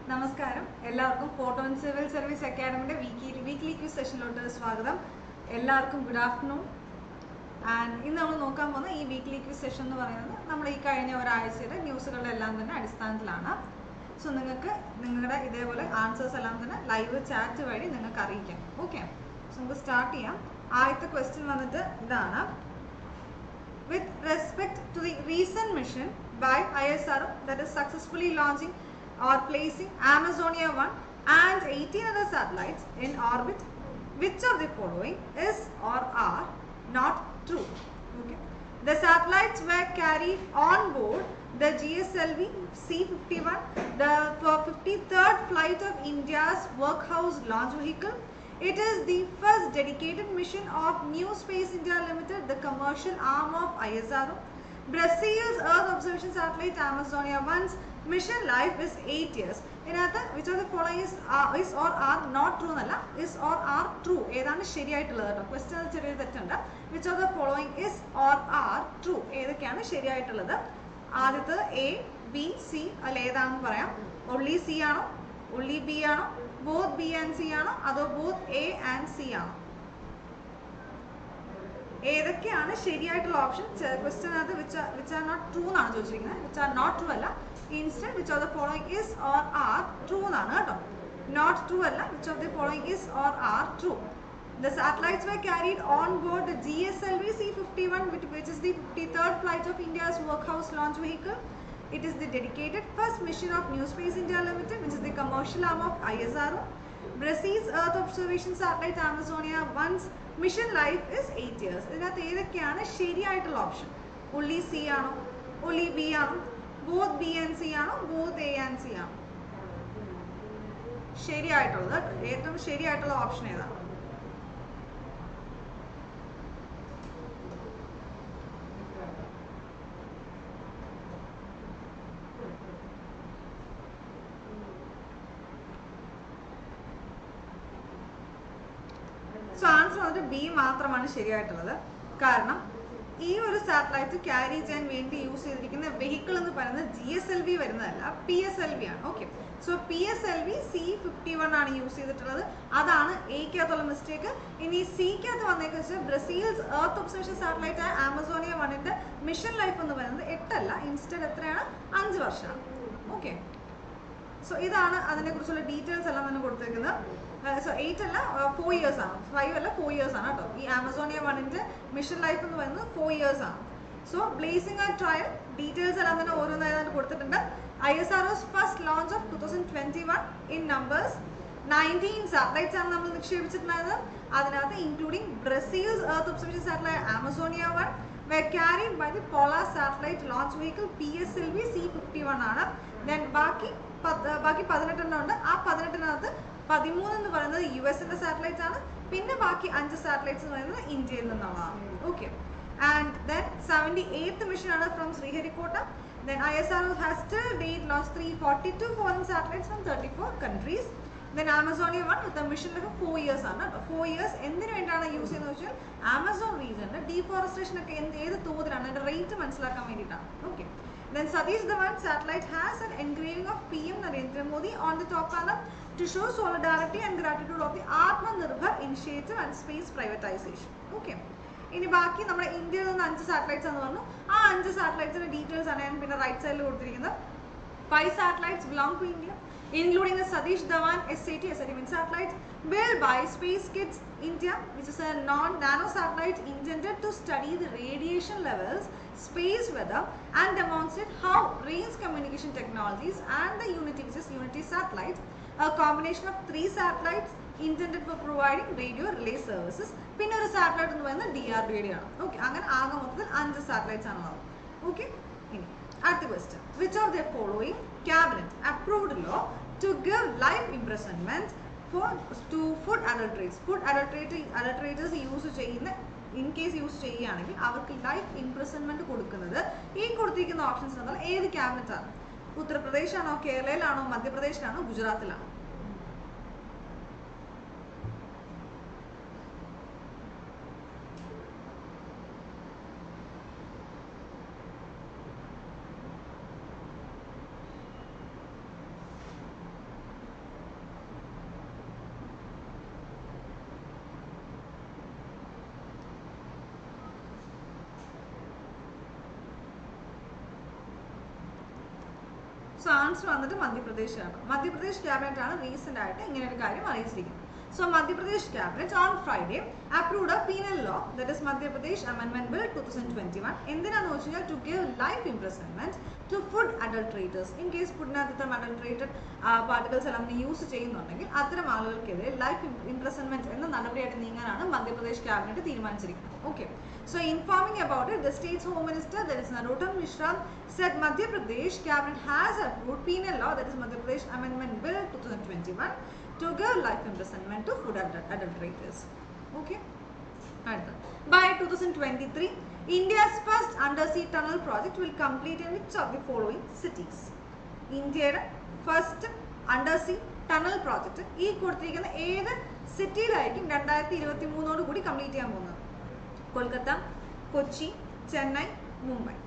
നമസ്കാരം എല്ലാവർക്കും Photon civil service അക്കാഡമിയുടെ വീക്കിലി വീക്ക്ലി ക്യൂസ് സെഷനിലോട്ട് സ്വാഗതം എല്ലാവർക്കും ഗുഡ് ആഫ്റ്റർനൂൺ ആൻഡ് ഇന്ന് നമ്മൾ നോക്കാൻ പോകുന്ന ഈ വീക്ക്ലി ക്യൂസ് സെഷൻ എന്ന് പറയുന്നത് നമ്മുടെ ഈ കഴിഞ്ഞ ഒരാഴ്ചയുടെ ന്യൂസുകളുടെ എല്ലാം തന്നെ അടിസ്ഥാനത്തിലാണ് സോ നിങ്ങൾക്ക് നിങ്ങളുടെ ഇതേപോലെ ആൻസേഴ്സ് എല്ലാം തന്നെ ലൈവ് ചാറ്റ് വഴി നിങ്ങൾക്ക് അറിയിക്കാം ഓക്കെ സോ നമുക്ക് സ്റ്റാർട്ട് ചെയ്യാം ആദ്യത്തെ ക്വസ്റ്റ്യൻ വന്നിട്ട് ഇതാണ് with respect to the recent mission by ISRO that is successfully launching or placing Amazonia 1 and 18 other satellites in orbit, which of the following is or are not true? Okay. The satellites were carried on board the GSLV C-51, the 53rd flight of India's workhouse launch vehicle, it is the first dedicated mission of New Space India Limited, the commercial arm of ISRO. Brazil's Earth observation satellite Amazonia 1's mission life is 8 years. ഇതിനകത്ത് which of the following is is or are not true എന്നല്ല is or are true ഏതാണ് ശരിയായിട്ടുള്ളത് കേട്ടോ question ചെറിയൊരു തെറ്റുണ്ട് which of the following is or are true ഏതൊക്കെയാണ് ശരിയായിട്ടുള്ളത് ആദ്യത്തത് എ ബി സി അല്ല ഏതാണെന്ന് പറയാം ഒള്ളി സി ആണോ ഒള്ളി ബി ആണോ ബോത്ത് ബി ആൻഡ് സി ആണോ അതോ ബോത്ത് എ ആൻഡ് സി ആണോ ഏതൊക്കെയാണ് ശരിയായിട്ടുള്ള ഓപ്ഷൻ ക്വസ്റ്റ്യനകത്ത് which which are not true എന്നാണ് ചോദിച്ചിരിക്കുന്നത് വിച്ച് ആർ നോട്ട് ട്രൂ അല്ല instant which of the following is or are true എന്നാണ് കേട്ടോ നോട്ട് ട്രൂ അല്ല which of the following is or are true The satellites were carried on board the GSLV C-51, which, which is the 53rd flight of India's workhouse launch vehicle. It is the dedicated first mission of New Space India Limited, which is the commercial arm of ISRO. Brazil's Earth observation satellite Amazonia 1's mission life is 8 years. ഇതിനകത്ത് ഏതൊക്കെയാണ് ശരിയായിട്ടുള്ള option ഉള്ളി C ആണോ only B ആണോ both B and C ആണോ both A and C ആണോ ശരിയായിട്ടുള്ളത് ഏറ്റവും ശരിയായിട്ടുള്ള ഓപ്ഷൻ ഏതാണ് സോ ആൻസർ വന്നിട്ട് ബി മാത്രമാണ് ശരിയായിട്ടുള്ളത് കാരണം ഈ ഒരു സാറ്റലൈറ്റ് ക്യാരി ചെയ്യാൻ വേണ്ടി യൂസ് ചെയ്തിരിക്കുന്ന വെഹിക്കിൾ എന്ന് പറയുന്നത് ജി എസ് എൽ വി വരുന്നതല്ല പി എസ് എൽ വി ആണ് okay so P S L V C fifty one ആണ് യൂസ് ചെയ്തിട്ടുള്ളത് അതാണ് എക്കകത്തുള്ള മിസ്റ്റേക്ക് ഇനി സിക്കകത്ത് വന്നേക്കെന്ന് വെച്ചാൽ ബ്രസീൽസ് എർത്ത് ഒബ്സർവേഷൻ സാറ്റലൈറ്റ് ആയ ആമസോണിയ വണ്ണിന്റെ മിഷൻ ലൈഫ് എന്ന് പറയുന്നത് എട്ടല്ല ഇൻസ്റ്റഡ് എത്രയാണ് അഞ്ച് വർഷമാണ് ഓക്കെ സോ ഇതാണ് അതിനെ കുറിച്ചുള്ള ഡീറ്റെയിൽസ് എല്ലാം തന്നെ കൊടുത്തേക്കുന്നത് സോ എയ്റ്റ് അല്ല ഫോർ ഇയേഴ്സ് ആണ് ഫൈവ് അല്ല ഫോർ ഇയേഴ്സ് ആണ് കേട്ടോ ഈ ആമസോണിയ വണ്ണിന്റെ മിഷൻ ലൈഫ് എന്ന് പറയുന്നത് ഫോർ ഇയേഴ്സ് ആണ് സോ ബ്ലേസിംഗ് ആ ട്രയൽ ഡീറ്റെയിൽസ് എല്ലാം തന്നെ ഓരോന്നായിട്ട് കൊടുത്തിട്ടുണ്ട് I S R O first launch of two thousand twenty one in numbers nineteen satellites ആണ് നമ്മൾ നിക്ഷേപിച്ചിട്ടുണ്ടായിരുന്നത് അതിനകത്ത് including Brazil's earth observation satellite Amazonia one were carried by the Polar Satellite Launch Vehicle PSLV C51 ആണ് then ബാക്കി ബാക്കി പതിനെട്ടെണ്ണം ഉണ്ട് ആ പതിനെട്ടിനകത്ത് പതിമൂന്ന് എന്ന് പറയുന്നത് യു എസിന്റെ സാറ്റലൈറ്റ്സ് ആണ് പിന്നെ ബാക്കി അഞ്ച് സാറ്റലൈറ്റ്സ് എന്ന് പറയുന്നത് ഇന്ത്യയിൽ നിന്നുള്ളതാണ് okay and then seventy eighth mission ആണ് from Sriharikota then I S R has still date launch three forty two foreign satellites from thirty four countries then Amazonia one with മിഷനിലൊക്കെ ഫോർ ഇയേഴ്സ് ആണ് കേട്ടോ four years എന്തിനു വേണ്ടിയാണ് use ചെയ്യുന്നത് വെച്ചാൽ Amazon റീജിയനിൽ ഡീഫോറസ്ട്രേഷൻ ഒക്കെ എന്ത് ഏത് തോതിലാണ് അതിന്റെ റേറ്റ് മനസ്സിലാക്കാൻ വേണ്ടിയിട്ടാണ് okay then Satish Dhawan satellite has an engraving of PM Narendra Modi on the top panel to show solidarity and gratitude of the Atmanirbhar initiative and space privatization. Okay. ഇനി ബാക്കി നമ്മുടെ ഇന്ത്യയിൽ നിന്ന് അഞ്ച് സാറ്റലൈറ്റ്സ് എന്ന് പറഞ്ഞു ആ അഞ്ച് സാറ്റലൈറ്റ്സിന്റെ ഡീറ്റെയിൽസ് ആണ് ഞാൻ പിന്നെ റൈറ്റ് സൈഡിൽ കൊടുത്തിരിക്കുന്നത് five satellites belong to India including the Satish Dhawan SAT SAT satellite built by Space Kids India, which is a non-nano satellite intended to study the radiation levels, space weather, and demonstrate how range communication technologies and the Unity, which is Unity satellite, a combination of three satellites intended for providing radio relay services. പിന്നെ ഒരു satellite എന്ന് പറയുന്നത് D R D D ആണ് okay അങ്ങനെ ആകെ മൊത്തത്തിൽ അഞ്ച് satellites ആണുള്ളത് ഓക്കെ ഇനി അടുത്ത question which of the following cabinet approved law to give life imprisonment for to food adulterates food adulterate adulterators use ചെയ്യുന്ന ഇൻ കേസ് യൂസ് ചെയ്യുകയാണെങ്കിൽ അവർക്ക് ലൈഫ് ഇംപ്രസൺമെന്റ് കൊടുക്കുന്നത് ഈ കൊടുത്തിരിക്കുന്ന ഓപ്ഷൻസ് എന്നാൽ ഏത് ക്യാബിനറ്റ് ആണ് ഉത്തർപ്രദേശാണോ കേരളയിലാണോ മധ്യപ്രദേശിലാണോ ഗുജറാത്തിലാണോ സോ ആൻസർ വന്നിട്ട് മധ്യപ്രദേശ് ആണ് മധ്യപ്രദേശ് ക്യാബിനറ്റ് ആണ് റീസെന്റ് ആയിട്ട് ഇങ്ങനെ ഒരു കാര്യം അറിയിച്ചിരിക്കുന്നത് so Madhya Pradesh cabinet on Friday approved A penal law that is Madhya Pradesh അമെൻമെന്റ് bill to thousand twenty one എന്തിനാന്ന് വെച്ച് കഴിഞ്ഞാൽ to give life imprisonment to food അഡൾട്രേറ്റേഴ്സ് in case ഫുഡിനകത്ത് ഇത്തരം അഡൾട്രേറ്റഡ് പാർട്ടിക്കൽസ് എല്ലാം യൂസ് ചെയ്യുന്നുണ്ടെങ്കിൽ അത്തരം ആളുകൾക്കെതിരെ ലൈഫ് ഇംപ്രസൺമെന്റ് എന്ന നടപടിയായിട്ട് നീങ്ങാനാണ് മധ്യപ്രദേശ് ക്യാബിനറ്റ് തീരുമാനിച്ചിരിക്കുന്നത് okay so informing about it the States home minister that is Narottam Mishra said Madhya Pradesh cabinet has approved penal law that is Madhya Pradesh Amendment Bill 2021 to give life imprisonment to food adul- adulterators. Okay. അടുത്ത. By 2023, India's first undersea tunnel project will complete in which of the following cities? ഇന്ത്യയുടെ first undersea tunnel project ഈ കൊടുത്തിരിക്കുന്ന ഏത് സിറ്റിയിലായിരിക്കും രണ്ടായിരത്തി ഇരുപത്തി മൂന്നോട് കൂടി complete ചെയ്യാൻ പോകുന്നത് കൊൽക്കത്ത കൊച്ചി ചെന്നൈ മുംബൈ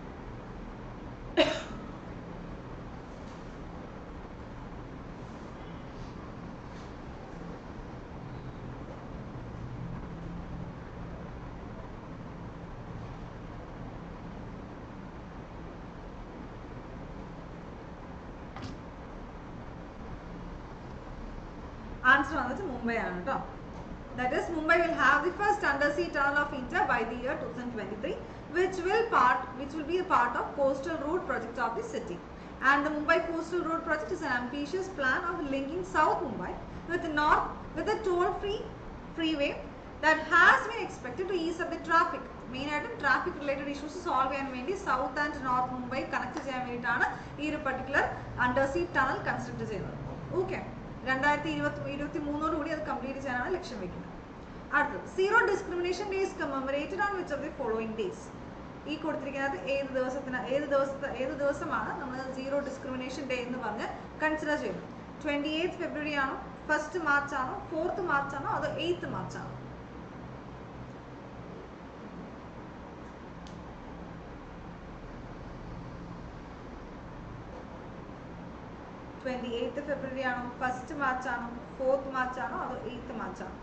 ആൻസർ വന്നിട്ട് മുംബൈ ആണ് കേട്ടോ That is, Mumbai will have the first undersea tunnel of India by the year 2023, which will part, which will be a part of coastal road project of the city. And the Mumbai Coastal Road Project is an ambitious plan of linking South Mumbai with the north with a toll-free freeway that has been expected to ease up the traffic. Main ആയിട്ടും traffic related issues solve ചെയ്യാൻ വേണ്ടി south and north Mumbai connect ചെയ്യാൻ വേണ്ടിയിട്ടാണ് ഈ ഒരു particular undersea tunnel construct ചെയ്യുന്നത് okay രണ്ടായിരത്തി ഇരുപത്തി ഇരുപത്തി മൂന്നോട് കൂടി അത് കംപ്ലീറ്റ് ചെയ്യാനാണ് ലക്ഷ്യം വെക്കുന്നത് അടുത്തത് zero discrimination days commemorated on which of the following days ഈ കൊടുത്തിരിക്കുന്നത് ഏത് ദിവസത്തിന് ഏത് ദിവസത്തെ ഏത് ദിവസമാണ് നമ്മൾ സീറോ ഡിസ്ക്രിമിനേഷൻ ഡേ എന്ന് പറഞ്ഞ് കൺസിഡർ ചെയ്യുന്നത് ട്വന്റി എയ്ത്ത് ഫെബ്രുവരി ആണോ ഫസ്റ്റ് മാർച്ച് ആണോ ഫോർത്ത് മാർച്ച് ആണോ അതോ എയ്ത്ത് മാർച്ച് ആണോ ട്വന്റി എയ്ത്ത് ഫെബ്രുവരി ആണോ ഫസ്റ്റ് മാർച്ച് ആണോ ഫോർത്ത് മാർച്ച് ആണോ അതോ എയ്ത്ത് മാർച്ച് ആണോ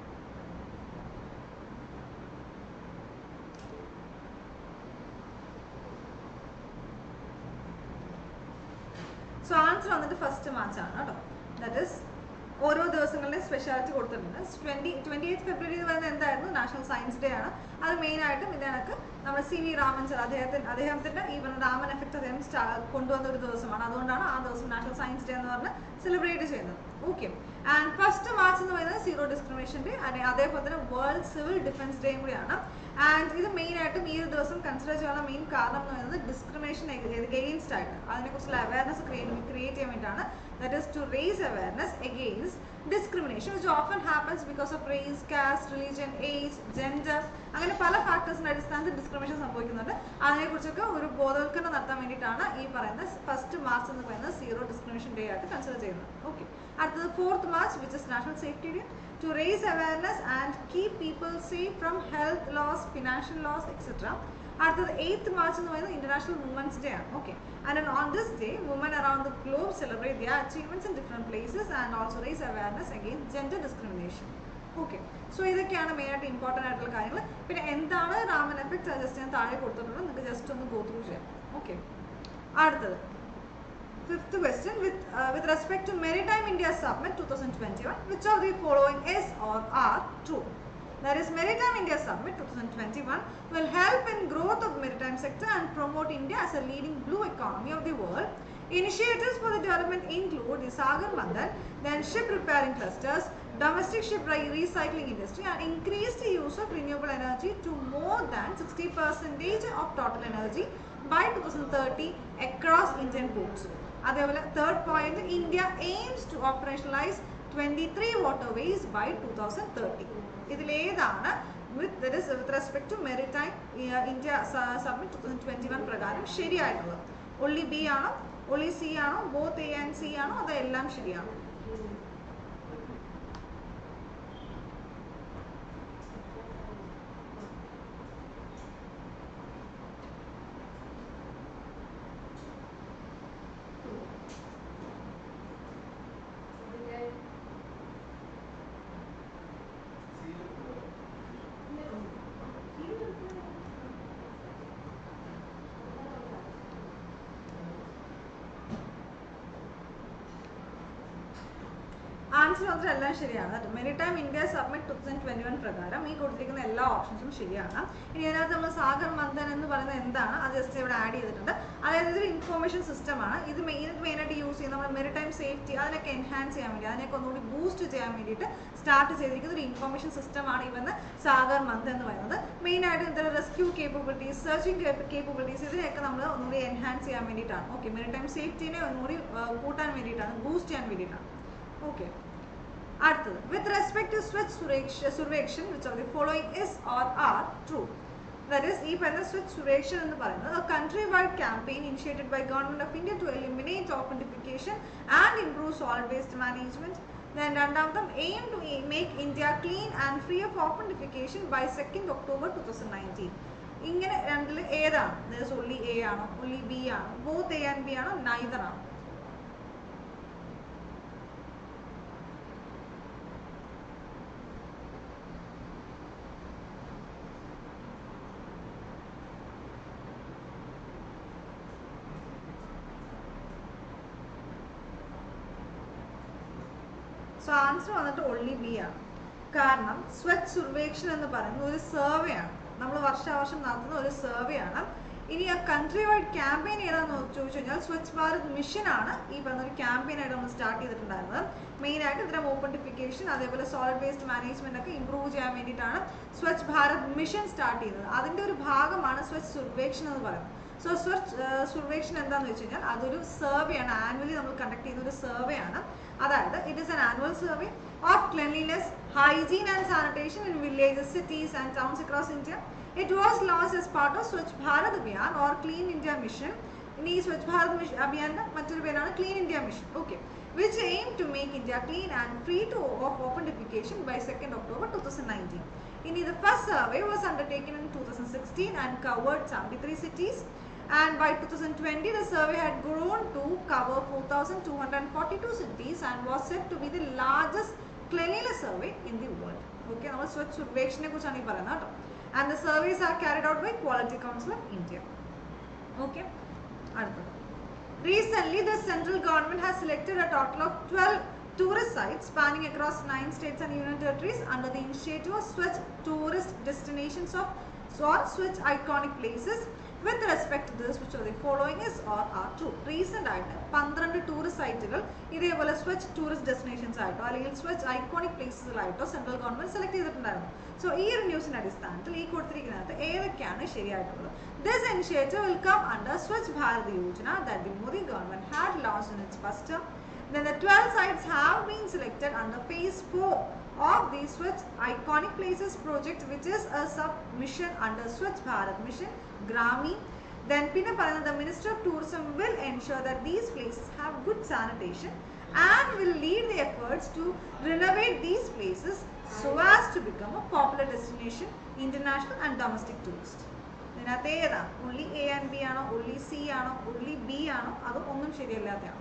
സോ ആൻസർ വന്നിട്ട് ഫസ്റ്റ് മാർച്ച് ആണ് കേട്ടോ ദാറ്റ് ഇസ് ഓരോ ദിവസങ്ങളുടെയും സ്പെഷ്യാലിറ്റി കൊടുത്തിട്ടുണ്ട് ട്വന്റി ട്വന്റി എയ്ത്ത് ഫെബ്രുവരി എന്ന് പറയുന്നത് എന്തായിരുന്നു നാഷണൽ സയൻസ് ഡേ ആണ് അത് മെയിൻ ആയിട്ടും ഇതിനകത്ത് നമ്മുടെ സി വി രാമൻ സർ അദ്ദേഹത്തിന് അദ്ദേഹത്തിന്റെ ഈ പറഞ്ഞ രാമൻ എഫക്ട് അദ്ദേഹം സ്റ്റാ- കൊണ്ടുവന്ന ഒരു ദിവസമാണ് അതുകൊണ്ടാണ് ആ ദിവസം നാഷണൽ സയൻസ് ഡേ എന്ന് പറഞ്ഞ് സെലിബ്രേറ്റ് ചെയ്യുന്നത് ഓക്കെ ആൻഡ് ഫസ്റ്റ് മാർച്ച് എന്ന് പറയുന്നത് സീറോ ഡിസ്ക്രിമിനേഷൻ ഡേ അതേപോലെ തന്നെ വേൾഡ് സിവിൽ ഡിഫൻസ് ഡേയും കൂടിയാണ് ആൻഡ് ഇത് മെയിൻ ആയിട്ടും ഈ ഒരു ദിവസം കൺസിഡർ ചെയ്യാനുള്ള മെയിൻ കാരണം എന്ന് പറയുന്നത് ഡിസ്ക്രിമിനേഷൻ എഗെയിൻസ്റ്റ് ആയിട്ട് അതിനെക്കുറിച്ചുള്ള അവയർനെസ് ക്രിയേറ്റ് ചെയ്യാൻ വേണ്ടിയിട്ടാണ് that is to raise awareness against discrimination which often happens because of race, caste, religion, age, gender അങ്ങനെ പല ഫാക്ടേഴ്സിന്റെ അടിസ്ഥാനത്തിൽ ഡിസ്ക്രിമിനേഷൻ സംഭവിക്കുന്നുണ്ട് അതിനെക്കുറിച്ചൊക്കെ ഒരു ബോധവൽക്കരണം നടത്താൻ വേണ്ടിയിട്ടാണ് ഈ പറയുന്ന ഫസ്റ്റ് മാർച്ച് എന്ന് പറയുന്നത് സീറോ ഡിസ്ക്രിമിനേഷൻ ഡേ ആയിട്ട് കൺസിഡർ ചെയ്യുന്നത് ഓക്കെ അടുത്തത് fourth March which is national safety day to raise awareness and keep people safe from health loss financial loss etcetera അടുത്തത് എയ്ത്ത് മാർച്ച് എന്ന് പറയുന്നത് ഇന്റർനാഷണൽ വുമൻസ് ഡേ ആണ് okay and on this day women around the globe celebrate their achievements in different places and also raise awareness against gender discrimination okay so ഇതൊക്കെയാണ് main ആയിട്ട് important ആയിട്ടുള്ള കാര്യങ്ങൾ പിന്നെ എന്താണ് Raman effect just ഞാൻ താഴെ കൊടുത്തിട്ടുണ്ട് നിങ്ങൾക്ക് ജസ്റ്റ് ഒന്ന് ഗോ ത്രൂ ചെയ്യാം ഓക്കെ അടുത്തത് Fifth question with uh, with respect to Maritime India Summit 2021, which of the following is or are true? That is, Maritime India Summit 2021 will help in growth of maritime sector and promote India as a leading blue economy of the world. Initiatives for the development include the Sagar Mandan, then ship repairing clusters, domestic ship re- recycling industry, and increased use of renewable energy to more than 60 percentage of total energy by 2030 across Indian ports. അതേപോലെ third point India aims to operationalise twenty three waterways by two thousand thirty ഇതിലേതാണ് with that is with respect to maritime India summit two thousand twenty one പ്രകാരം ശരിയായിട്ടുള്ളത് only B ആണോ only C ആണോ both A and C ആണോ അതെല്ലാം ശരിയാണോ answer വന്നിട്ട് എല്ലാം ശരിയാണ് maritime India summit two thousand twenty one പ്രകാരം ഈ കൊടുത്തിരിക്കുന്ന എല്ലാ ഓപ്ഷൻസും ശരിയാണ് ഇനി അതിനകത്ത് നമ്മൾ സാഗർ മന്ഥൻ എന്ന് പറയുന്നത് എന്താണ് അത് ജസ്റ്റ് ഇവിടെ ആഡ് ചെയ്തിട്ടുണ്ട് അതായത് ഇതൊരു ഇൻഫോർമേഷൻ സിസ്റ്റമാണ് ഇത് മെയിൻ മെയിനായിട്ട് യൂസ് ചെയ്യുന്ന നമ്മൾ മെറിടൈം സേഫ്റ്റി അതിനൊക്കെ എൻഹാൻസ് ചെയ്യാൻ വേണ്ടി അതിനൊക്കെ ഒന്നുകൂടി ബൂസ്റ്റ് ചെയ്യാൻ വേണ്ടിയിട്ട് സ്റ്റാർട്ട് ചെയ്തിരിക്കുന്ന ഒരു ഇൻഫോർമേഷൻ സിസ്റ്റമാണ് ഇവന്ന് സാഗർ മന്ത് എന്ന് പറയുന്നത് മെയിനായിട്ട് എന്തെങ്കിലും റെസ്ക്യൂ കേപ്പബിലിറ്റീസ് സെർച്ചിങ് കേപ്പബിലിറ്റീസ് ഇതിനെയൊക്കെ നമ്മൾ ഒന്നുകൂടി എൻഹാൻസ് ചെയ്യാൻ വേണ്ടിയിട്ടാണ് ഓക്കെ മെറിടൈം സേഫ്റ്റിനെ ഒന്നുകൂടി ആ, കൂട്ടാൻ വേണ്ടിയിട്ടാണ് ബൂസ്റ്റ് ചെയ്യാൻ വേണ്ടിയിട്ടാണ് ഓക്കെ അടുത്തത് with respect to Swachh Survekshan which of the following is or are true that is ഈ പറയുന്ന സ്വച്ച് സുരേക്ഷൻ എന്ന് പറയുന്നത് a country wide campaign initiated by government of India to eliminate authentication and improve solid waste management then രണ്ടാമത്തെ aim to make India clean and free of authentication by 2nd October 2019 ഇങ്ങനെ രണ്ടിൽ ഏതാണ് ദർ only A ആണോ only B ആണോ both A and B ആണോ neither ആണോ so answer only B ബി ആണ് കാരണം സ്വച്ഛ് സർവേക്ഷൻ എന്ന് പറയുന്നത് ഒരു സർവേ ആണ് നമ്മൾ വർഷാവർഷം നടത്തുന്ന ഒരു സർവേ ആണ് ഇനി ആ കൺട്രി വൈഡ് ക്യാമ്പയിൻ ഏതാന്ന് ചോദിച്ചു കഴിഞ്ഞാൽ സ്വച്ഛ് ഭാരത് മിഷൻ ആണ് ഈ പറഞ്ഞ ഒരു ക്യാമ്പയിൻ ആയിട്ട് നമ്മൾ സ്റ്റാർട്ട് ചെയ്തിട്ടുണ്ടായിരുന്നത് മെയിൻ ആയിട്ട് ഇത്തരം ഓപ്പണിഫിക്കേഷൻ അതേപോലെ സോളിഡ് വേസ്റ്റ് മാനേജ്മെന്റ് ഒക്കെ ഇംപ്രൂവ് ചെയ്യാൻ വേണ്ടിയിട്ടാണ് സ്വച്ഛ് ഭാരത് മിഷൻ സ്റ്റാർട്ട് ചെയ്തത് അതിന്റെ ഒരു ഭാഗമാണ് സ്വച്ഛ് സർവേക്ഷൻ എന്ന് പറയുന്നത് സോ സ്വച്ഛ് സർവേക്ഷൻ എന്താണെന്ന് വെച്ച് കഴിഞ്ഞാൽ അതൊരു സർവേ ആണ് ആനുവലി നമ്മൾ കണ്ടക്ട് ചെയ്യുന്ന ഒരു സർവേ ആണ് അതായത് it is an annual survey of cleanliness hygiene and sanitation in villages cities and towns across India it was launch as part of Swachh Bharat Abhiyan or clean India mission ഇനി ഈ Swachh Bharat mission അഭിയാന്റെ മറ്റൊരു പേരാണ് clean India mission okay which aim to make India clean and free to of open defecation by 2nd October 2019. In the first survey was undertaken in 2016 and covered 73 cities and by 2020 the survey had grown to cover 4242 cities and was said to be the largest cleanliness survey in the world okay നമ്മൾ സ്വച്ഛ് സർവേക്ഷനെ കുറിച്ചാണ് ഈ പറയുന്നത് കേട്ടോ and the surveys are carried out by Quality Council of India okay അടുത്തത് Recently, the central government has selected a total of 12 tourist sites spanning across nine states and union territories under the initiative of Switch Tourist Destinations of or Switch Iconic Places with respect to this which are the following is or are true. Recent ആയിട്ട് പന്ത്രണ്ട് tourist സൈറ്റുകൾ ഇതേപോലെ Swachh tourist destinations ആയിട്ടോ അല്ലെങ്കിൽ Swachh iconic പ്ലേസസിലായിട്ടോ central government select ചെയ്തിട്ടുണ്ടായിരുന്നു so ഈ ഒരു ന്യൂസിന്റെ അടിസ്ഥാനത്തിൽ ഈ കൊടുത്തിരിക്കുന്നത് ഏതൊക്കെയാണ് ശരിയായിട്ടുള്ളത് this initiative will come under Swachh Bharat Yojana that the Modi government had launch in its first term. Then the 12 sites have been selected under phase 4 of the Swachh Iconic Places project which is a sub-mission under Swachh Bharat Mission, Grami. Then പിന്നെ പറയുന്നത് the Minister of Tourism will ensure that these places have good sanitation and will lead the efforts to renovate these places so as to become a popular destination, international and domestic tourist. ഇതിനകത്ത് ഏതാണ് ഉള്ളി A and B ആണോ ഉള്ളി C ആണോ only B ആണോ അതോ ഒന്നും ശരിയല്ലാത്തതാണോ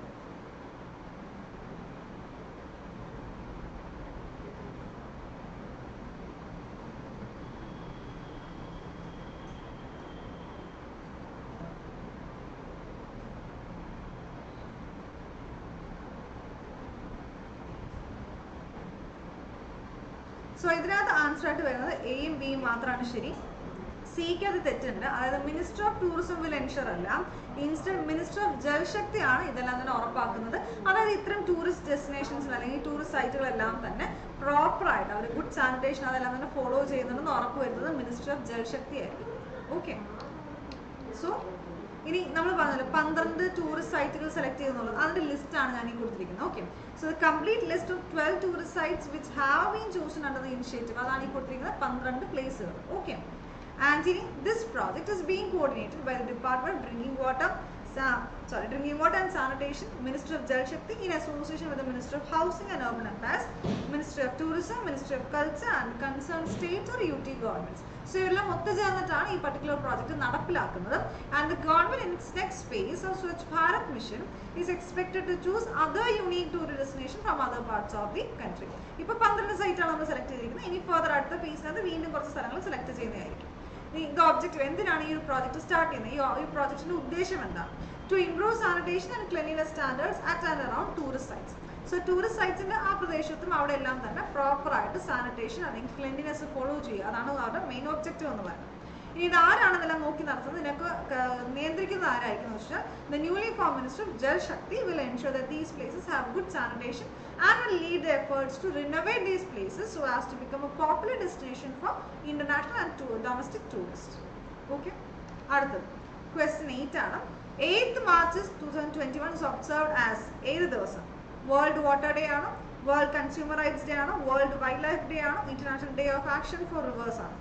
so ഇതിനകത്ത് ആൻസർ ആയിട്ട് വരുന്നത് എയും ബിയും മാത്രമാണ് ശരി സിക്ക് അത് തെറ്റുണ്ട് അതായത് minister of tourism will ensure അല്ല ഇൻസ്റ്റന്റ് മിനിസ്റ്റർ ഓഫ് ജലശക്തിയാണ് ഇതെല്ലാം തന്നെ ഉറപ്പാക്കുന്നത് അതായത് ഇത്തരം ടൂറിസ്റ്റ് ഡെസ്റ്റിനേഷൻസിൽ അല്ലെങ്കിൽ ടൂറിസ്റ്റ് സൈറ്റുകളെല്ലാം തന്നെ പ്രോപ്പർ ആയിട്ട് അവർ ഗുഡ് സാനിറ്റേഷൻ അതെല്ലാം തന്നെ ഫോളോ ചെയ്യുന്നുണ്ടെന്ന് ഉറപ്പ് വരുന്നത് മിനിസ്റ്റർ ഓഫ് ജലശക്തി ആയിരിക്കും ഓക്കെ സോ ഇനി നമ്മൾ പറഞ്ഞല്ലോ പന്ത്രണ്ട് ടൂറിസ്റ്റ് സൈറ്റുകൾ സെലക്ട് ചെയ്യുന്നുള്ളത് അതിന്റെ ലിസ്റ്റ് ആണ് ഞാൻ ഈ കൊടുത്തിരിക്കുന്നത് okay so the complete list of twelve tourist sites which have been chosen under the initiative അതാണ് ഈ കൊടുത്തിരിക്കുന്നത് പന്ത്രണ്ട് പ്ലേസുകൾ ഓക്കെ ആൻഡ് ഇനി this project is being coordinated by the department drinking water sorry, drinking water and sanitation, Ministry of Jal Shakti in association with the Ministry of Housing and Urban Affairs, Ministry of Tourism, Ministry of Culture and concerned states or UT governments. So ഇവരെല്ലാം ഒത്തുചേർന്നിട്ടാണ് ഈ particular project നടപ്പിലാക്കുന്നത് and the government in its next phase of Swachh Bharat mission is expected to choose other unique tourist destination from other parts of the country ഇപ്പൊ പന്ത്രണ്ട് സൈറ്റാണ് നമ്മൾ select ചെയ്തിരിക്കുന്നത് ഇനി further അടുത്ത ഫേസിനകത്ത് വീണ്ടും കുറച്ച് സ്ഥലങ്ങൾ സെലക്ട് ചെയ്യുന്നതായിരിക്കും ഇത് ഒബ്ജക്റ്റീവ് എന്തിനാണ് ഈ ഒരു പ്രോജക്റ്റ് സ്റ്റാർട്ട് ചെയ്യുന്നത് ഈ ഈ പ്രോജക്റ്റിന്റെ ഉദ്ദേശം എന്താണ് to improve sanitation and cleanliness standards at and around tourist sites so tourist സൈറ്റ്സിന്റെ ആ പ്രദേശത്തും അവിടെ എല്ലാം തന്നെ പ്രോപ്പർ ആയിട്ട് സാനിറ്റേഷൻ അല്ലെങ്കിൽ ക്ലെൻലിനെസ് ഫോളോ ചെയ്യുക അതാണ് അവരുടെ മെയിൻ ഒബ്ജക്റ്റീവ് എന്ന് പറയുന്നത് ഇനി ഇത് ആരാണ് ഇതെല്ലാം നോക്കി നടത്തുന്നത് ഇതിനൊക്കെ ക- നിയന്ത്രിക്കുന്നത് ആരായിരിക്കും എന്ന് വെച്ചാൽ the newly form minister Jal Shakti will ensure that these places have good sanitation and will lead the efforts to renovate these places so as to become a popular destination for international and to domestic tourists. Okay? അടുത്തത് question eight ആണ് eighth March two thousand twenty one is observed as ഏത് ദിവസം world water day ആണോ world consumer rights day ആണോ world wildlife day ആണോ international day of action for rivers ആണ്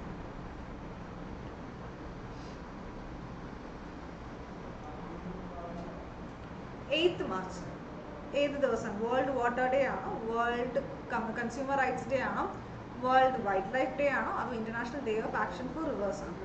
eighth March ഏത് ദിവസം വേൾഡ് വാട്ടർ ഡേ ആണോ world consumer rights day ആണോ വേൾഡ് വൈൽഡ് ലൈഫ് ഡേ ആണോ അതോ international day of action for rivers ആണ്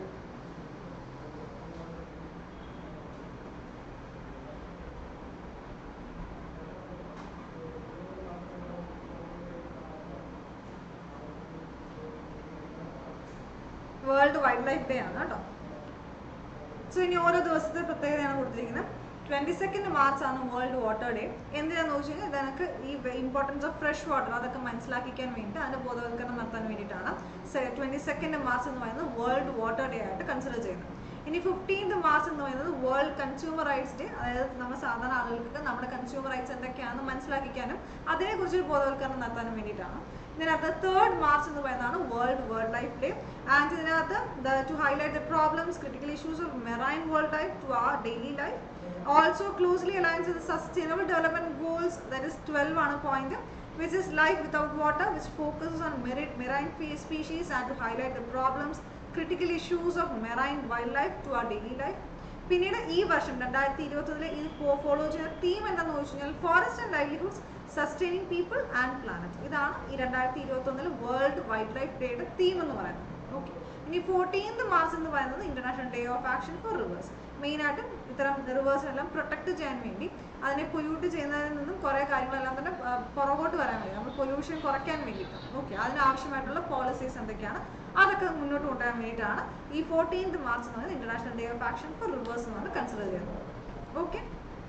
വേൾഡ് വൈൽഡ് ലൈഫ് ഡേ ആണ് കേട്ടോ സോ ഇനി ഓരോ ദിവസത്തെ പ്രത്യേകതയാണ് കൊടുത്തിരിക്കുന്നത് ട്വന്റി സെക്കൻഡ് മാർച്ച് ആണ് വേൾഡ് വാട്ടർ ഡേ എന്തിനാന്ന് വെച്ച് കഴിഞ്ഞാൽ ഇതെനിക്ക് ഈ ഇമ്പോർട്ടൻസ് ഓഫ് ഫ്രഷ് വാട്ടർ അതൊക്കെ മനസ്സിലാക്കിക്കാൻ വേണ്ടി അതിന്റെ ബോധവൽക്കരണം നടത്താൻ വേണ്ടിയിട്ടാണ് ട്വന്റി സെക്കൻഡ് മാർച്ച് എന്ന് പറയുന്നത് വേൾഡ് വാട്ടർ ഡേ ആയിട്ട് കൺസിഡർ ചെയ്യുന്നത് ഇനി ഫിഫ്റ്റീൻത് മാർച്ച് എന്ന് പറയുന്നത് വേൾഡ് കൺസ്യൂമർ റൈറ്റ്സ് ഡേ അതായത് നമ്മൾ സാധാരണ ആളുകൾക്ക് നമ്മുടെ കൺസ്യൂമർ റൈറ്റ്സ് എന്തൊക്കെയാണെന്ന് മനസ്സിലാക്കിക്കാനും അതിനെക്കുറിച്ച് ഒരു ബോധവൽക്കരണം നടത്താനും വേണ്ടിയിട്ടാണ് ഇതിനകത്ത് തേർഡ് മാർച്ച് എന്ന് പറയുന്നതാണ് world world life day and ഇതിനകത്ത് to highlight the problems critical issues of marine world life to our daily life also closely aligns with sustainable development goals that is twelve ആണ് point which is life without water which focuses on marine marine fe- species and to highlight the problems critical issues of marine wildlife to our daily life പിന്നീട് ഈ വർഷം രണ്ടായിരത്തി ഇരുപത്തൊന്നിലെ ഇത് follow ചെയ്യുന്ന theme എന്താണെന്ന് വെച്ച് കഴിഞ്ഞാൽ forest and livelihoods sustaining people and planet ഇതാണ് ഈ രണ്ടായിരത്തി ഇരുപത്തൊന്നിലെ വേൾഡ് വൈൽഡ് ലൈഫ് ഡേയുടെ തീം എന്ന് പറയുന്നത് ഓക്കെ ഇനി ഫോർട്ടീൻത് മാർച്ച് എന്ന് പറയുന്നത് international day of action for rivers മെയിനായിട്ടും ഇത്തരം റിവേഴ്സിനെല്ലാം പ്രൊട്ടക്ട് ചെയ്യാൻ വേണ്ടി അതിനെ പൊല്യൂട്ട് ചെയ്യുന്നതിൽ നിന്നും കുറേ കാര്യങ്ങളെല്ലാം തന്നെ ആ, പുറകോട്ട് വരാൻ വേണ്ടി നമ്മൾ പൊല്യൂഷൻ കുറയ്ക്കാൻ വേണ്ടിയിട്ടാണ് ഓക്കെ അതിനാവശ്യമായിട്ടുള്ള പോളിസീസ് എന്തൊക്കെയാണ് അതൊക്കെ മുന്നോട്ട് കൊണ്ടുവരാൻ വേണ്ടിയിട്ടാണ് ഈ ഫോർട്ടീൻത് മാർച്ച് എന്ന് പറയുന്നത് international day of action for rivers എന്നാണ് കൺസിഡർ ചെയ്യുന്നത് ഓക്കെ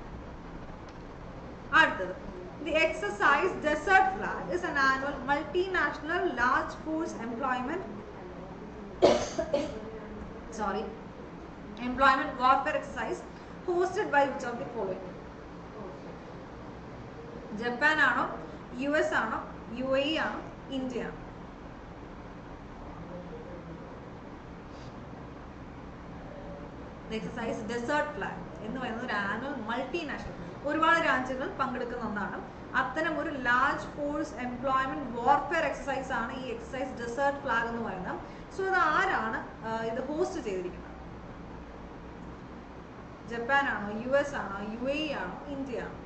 അടുത്തത് The exercise Desert Flag is an annual multinational large force employment sorry employment warfare exercise hosted by which of the following Japan ആണോ U S ആണോ U A ആണോ India ആണോ exercise desert flag എന്ന് പറയുന്നത് ഒരു annual multinational ഒരുപാട് രാജ്യങ്ങൾ പങ്കെടുക്കുന്ന ഒന്നാണ് അത്തരം ഒരു large force employment warfare exercise ആണ് ഈ എക്സസൈസ് ഡെസേർട്ട് ഫ്ലാഗ് എന്ന് പറയുന്നത് സോ അത് ആരാണ് ആ, ഇത് ഹോസ്റ്റ് ചെയ്തിരിക്കുന്നത് ജപ്പാൻ ആണോ യു എസ് ആണോ യു എ ആണോ ഇന്ത്യ ആണോ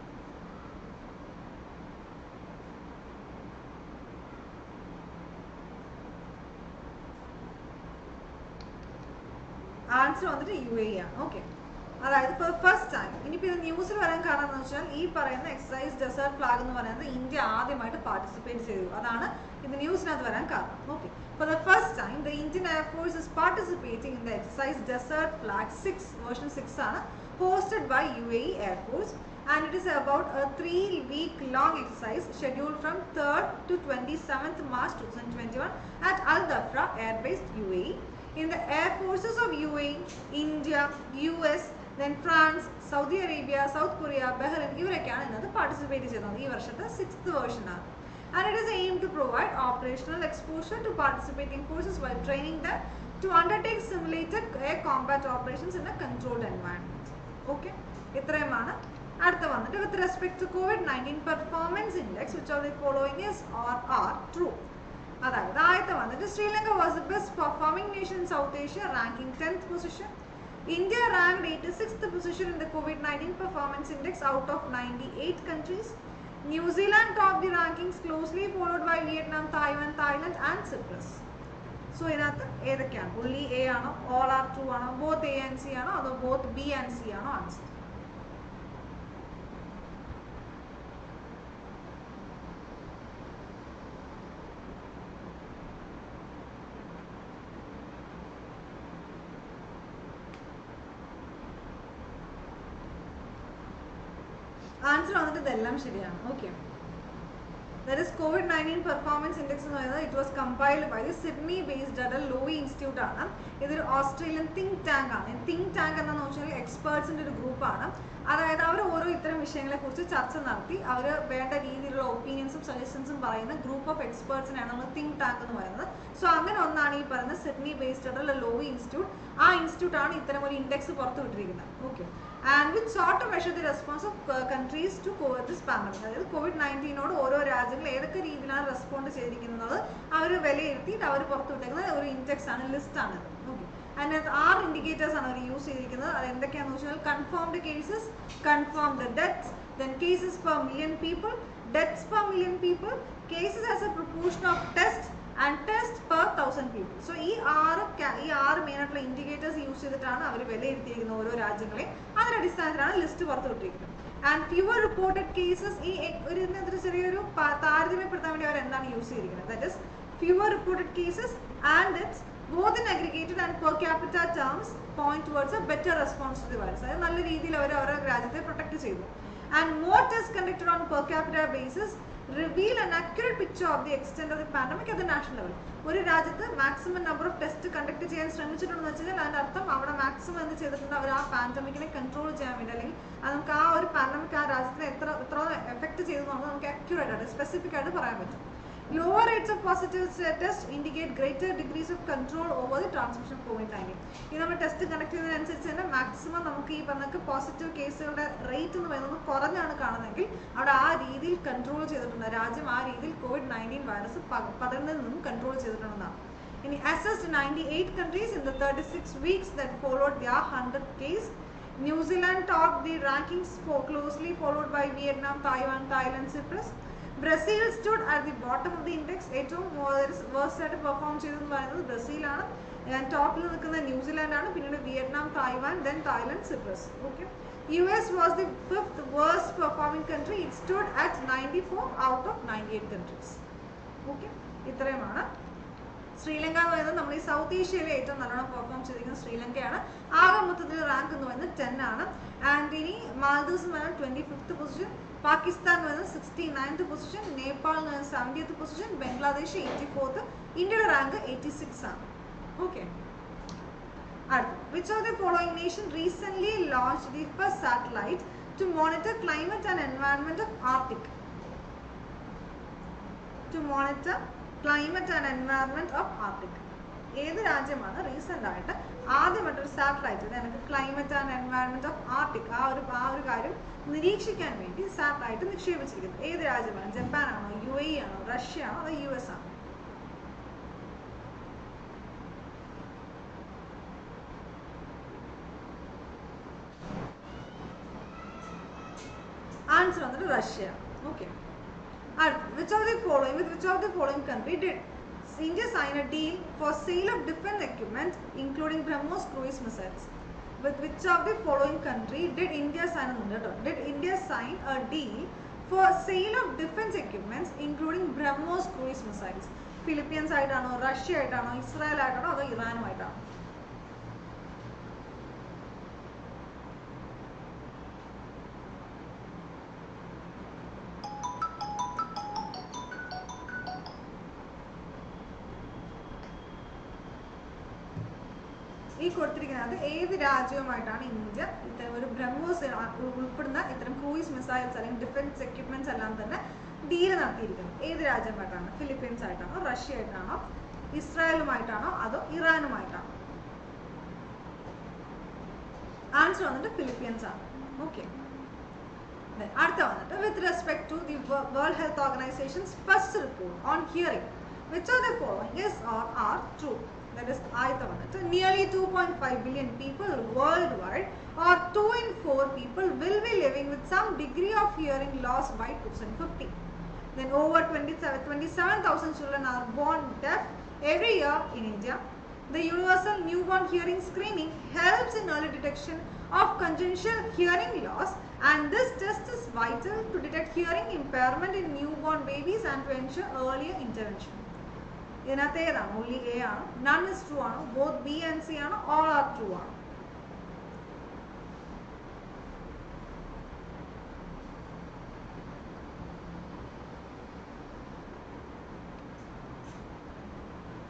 ആൻസർ വന്നിട്ട് യു എ ആണ് ഓക്കെ അതായത് ഇപ്പോൾ ഫസ്റ്റ് ടൈം ഇനിയിപ്പോൾ ഇത് ന്യൂസിൽ വരാൻ കാരണം എന്ന് വെച്ചാൽ ഈ പറയുന്ന എക്സസൈസ് ഡെസേർട്ട് ഫ്ലാഗ് എന്ന് പറയുന്നത് ഇന്ത്യ ആദ്യമായിട്ട് പാർട്ടിസിപ്പേറ്റ് ചെയ്തു അതാണ് ഇത് ന്യൂസിനകത്ത് വരാൻ കാരണം okay For the first time, the Indian Air Force is participating in the exercise Desert Flag 6, version 6 ആണ് hosted by UAE Air Force and it is about a three week long exercise scheduled from 3rd to 27th March 2021 at Al Dhafra Air Base UAE. In the air forces of UAE, India, US, then France, Saudi Arabia South Korea Bahrain ഇവരൊക്കെയാണ് ഇതിനകത്ത് participate ചെയ്യുന്നത് ഈ വർഷത്തെ sixth വേർഷനാണ് and it is aimed to provide operational exposure to participating forces while training them to undertake simulated air combat operations in a controlled environment. Okay, ഇത്രയുമാണ് അടുത്ത വന്നിട്ട് with respect to covid nineteen performance index which of the following is or are true അതായത് ആദ്യത്തെ വന്നിട്ട് Sri Lanka was the best performing nation in South Asia ranking tenth position India ranked eighty sixth position in the covid nineteen performance index out of ninety eight countries New Zealand topped the rankings closely followed by Vietnam, Taiwan, Thailand and Cyprus. So ഇതിനകത്ത് ഏതൊക്കെയാണ് only A ആണോ all are true ആണോ both A and C ആണോ അതോ both B and C ആണോ answer answer വന്നിട്ട് ഇതെല്ലാം ശരിയാണ് okay that is covid nineteen performance index എന്ന് പറയുന്നത് it was compiled by the Sydney based ആയിട്ട് ലോവി ഇൻസ്റ്റിറ്റ്യൂട്ട് ആണ് ഇതൊരു ഓസ്ട്രേലിയൻ തിങ്ക് ടാങ്ക് ആണ് തിങ്ക് ടാങ്ക് എന്താണെന്ന് വെച്ചാൽ എക്സ്പേർട്സിന്റെ ഒരു ഗ്രൂപ്പാണ് അതായത് അവർ ഓരോ ഇത്തരം വിഷയങ്ങളെ കുറിച്ച് ചർച്ച നടത്തി അവർ വേണ്ട രീതിയിലുള്ള ഒപ്പീനിയൻസും സജഷൻസും പറയുന്ന ഗ്രൂപ്പ് ഓഫ് എക്സ്പേർട്സിനാണ് നമ്മൾ തിങ്ക് ടാങ്ക് എന്ന് പറയുന്നത് സോ അങ്ങനെ ഒന്നാണ് ഈ പറയുന്ന സിഡ്നി ബേസ്ഡ് ആയിട്ടുള്ള ലോവി ഇൻസ്റ്റിറ്റ്യൂട്ട് ആ ഇൻസ്റ്റിറ്റ്യൂട്ട് ആണ് ഇത്തരം ഒരു ഇൻഡെക്സ് പുറത്തു വിട്ടിരിക്കുന്നത് okay and with sort to measure the response of countries to covid this pandemic അതായത് കോവിഡ് നയൻറ്റീനോട് ഓരോ രാജ്യങ്ങൾ ഏതൊക്കെ രീതിയിലാണ് റെസ്പോണ്ട് ചെയ്തിരിക്കുന്നത് അവർ വിലയിരുത്തിയിട്ട് അവർ പുറത്തുവിട്ടേക്കുന്ന ഒരു ഇൻഡെക്സ് ആണ് ലിസ്റ്റ് ആണ് ഓക്കെ അതിനകത്ത് ആറ് ഇൻഡിക്കേറ്റേഴ്സ് ആണ് അവർ യൂസ് ചെയ്തിരിക്കുന്നത് അത് എന്തൊക്കെയാണെന്ന് വെച്ചാൽ confirmed cases confirmed deaths then cases per million people deaths per million people cases as a proportion of test and test per thousand people so ഈ ആറ് ca- ഈ ആറ് മെയിൻ ആയിട്ടുള്ള ഇൻഡിക്കേറ്റേഴ്സ് യൂസ് ചെയ്തിട്ടാണ് അവർ വിലയിരുത്തിയിരിക്കുന്ന ഓരോ രാജ്യങ്ങളെ അതിന്റെ അടിസ്ഥാനത്തിലാണ് ലിസ്റ്റ് പുറത്തുവിട്ടിരിക്കുന്നത് ആൻഡ് ഫ്യൂവർ റിപ്പോർട്ടഡ് കേസസ് ഈ എ- ഒരു ഇതിനകത്തൊരു ചെറിയൊരു പ- താരതമ്യപ്പെടുത്താൻ വേണ്ടി അവർ എന്താണ് യൂസ് ചെയ്തിരിക്കുന്നത് that is fewer reported cases and its both in aggregated and per capita terms point towards a better response to the virus അതായത് നല്ല രീതിയിൽ അവർ അവരുടെ രാജ്യത്തെ പ്രൊട്ടക്ട് ചെയ്തു and more test conducted on per capita basis reveal an accurate picture of the extend of the pandemic at the national level ഒരു രാജ്യത്ത് maximum number of test conduct ചെയ്യാൻ ശ്രമിച്ചിട്ടുണ്ടെന്ന് വെച്ചാൽ അതിന്റെ അർത്ഥം അവിടെ മാക്സിമം എന്ത് ചെയ്തിട്ടുണ്ട് അവർ ആ പാൻഡമിക്കിനെ കൺട്രോൾ ചെയ്യാൻ വേണ്ടി അല്ലെങ്കിൽ അത് നമുക്ക് ആ ഒരു പാൻഡമിക് ആ രാജ്യത്തിന് എത്ര എത്ര എഫക്ട് ചെയ്തു എന്നുള്ളത് നമുക്ക് അക്യുറേറ്റ് ആയിട്ട് സ്പെസിഫിക് ആയിട്ട് പറയാൻ പറ്റും Lower rates of positive tests indicate greater degrees of control over the transmission of COVID-19. ഈ നമ്മൾ ടെസ്റ്റ് കണ്ടക്ട് ചെയ്യുന്നതിനനുസരിച്ച് തന്നെ മാക്സിമം നമുക്ക് ഈ പറഞ്ഞ പോസിറ്റീവ് കേസുകളുടെ റേറ്റ് എന്ന് പറയുന്നത് കുറഞ്ഞാണ് കാണുന്നതെങ്കിൽ അവിടെ ആ രീതിയിൽ കൺട്രോൾ ചെയ്തിട്ടുണ്ട് രാജ്യം ആ രീതിയിൽ കോവിഡ് നയൻറ്റീൻ വൈറസ് പകർന്നതിൽ നിന്നും കൺട്രോൾ ചെയ്തിട്ടുണ്ടെന്നാണ് ഇനി assessed ninety eight countries in the thirty six weeks that followed their hundred case New Zealand top the rankings closely followed by Vietnam Taiwan Thailand Cyprus Brazil stood at the bottom of the index ഏറ്റവും worst ആയിട്ട് perform ചെയ്തതെന്ന് പറയുന്നത് ബ്രസീലാണ് ടോപ്പിൽ നിൽക്കുന്ന New Zealand ആണ് പിന്നീട് Vietnam Taiwan then Thailand Cyprus okay U S was the fifth worst performing country it stood at ninety four out of ninety eight countries okay ഇത്രയുമാണ് ശ്രീലങ്ക എന്ന് പറയുന്നത് നമ്മൾ ഈ സൗത്ത് ഏഷ്യയിലെ ഏറ്റവും നല്ലോണം പെർഫോം ചെയ്തിരിക്കുന്ന ശ്രീലങ്കയാണ് ആകെ മൊത്തത്തിൽ റാങ്ക് എന്ന് പറയുന്നത് ടെൻ ആണ് ആൻഡ് ഇനി മാൽദീവ്സ് എന്ന് പറയുന്നത് ട്വന്റി ഫിഫ്ത്ത് പൊസിഷൻ പാകിസ്ഥാൻ എന്ന് പറയുന്നത് സിക്സ്റ്റി നയൻത്ത് പൊസിഷൻ നേപ്പാൾ എന്ന് പറയുന്നത് seventieth position Bangladesh eighty fourth ഇന്ത്യയുടെ റാങ്ക് എയ്റ്റി സിക്സ് ആണ് ഓക്കെ അടുത്ത which of the following nation recent launch the first satellite to monitor climate and environment of Arctic to monitor climate and environment of Arctic ഏത് രാജ്യമാണ് recent ആയിട്ട് ആദ്യമായിട്ട് ഒരു satellite എനിക്ക് climate and environment of Arctic ആ ഒരു ആ ഒരു കാര്യം നിരീക്ഷിക്കാൻ വേണ്ടി സാറ്റലൈറ്റ് നിക്ഷേപിച്ചിരിക്കുന്നത് ഏത് രാജ്യമാണ് ജപ്പാൻ ആണോ യു എ ആണോ റഷ്യ ആണോ അതോ യു എസ് ആണോ ആൻസർ വന്നിട്ട് Russia okay which of the following with which of the following country did India sign a deal for sale of defense equipment including BrahMos cruise missiles with which of the following country did India sign കേട്ടോ did India sign a deal for sale of defense equipments including BrahMos cruise missiles Philippines ആയിട്ടാണോ Russia ആയിട്ടാണോ Israel ആയിട്ടാണോ അതോ ഇറാനുമായിട്ടാണോ ഈ കൊടുത്തിരിക്കുന്നത് ഏത് രാജ്യവുമായിട്ടാണ് India ഇത്തരം ഒരു ബ്രഹ്മോസ് ഉൾപ്പെടുന്ന ഇത്തരം ക്രൂയിസ് മിസൈൽസ് അല്ലെങ്കിൽ ഡിഫൻസ് എക്യുപ്മെന്റ്സ് എല്ലാം തന്നെ ഡീല് നടത്തിയിരിക്കുന്നത് ഏത് രാജ്യമായിട്ടാണ് ഫിലിപ്പീൻസ് ആയിട്ടാണോ റഷ്യ ആയിട്ടാണോ ഇസ്രായേലുമായിട്ടാണോ അതോ ഇറാനുമായിട്ടാണോ ആൻസർ വന്നിട്ട് ഫിലിപ്പീൻസ് ആണ് ഓക്കെ അടുത്ത വന്നിട്ട് with respect to the world health organizations first report on hearing which are the following is or are true that is ആദ്യത്തെ വന്നിട്ട് nearly 2.5 billion people worldwide or 2 in 4 people will be living with some degree of hearing loss by 2050 then over 27 27000 children are born deaf every year in india the universal newborn hearing screening helps in early detection of congenital hearing loss and this test is vital to detect hearing impairment in newborn babies and to ensure earlier intervention ഇതിനകത്ത് ഏതാണ് only A ആണ് none is true ആണ് both B and C ആണ് all are true ആണ്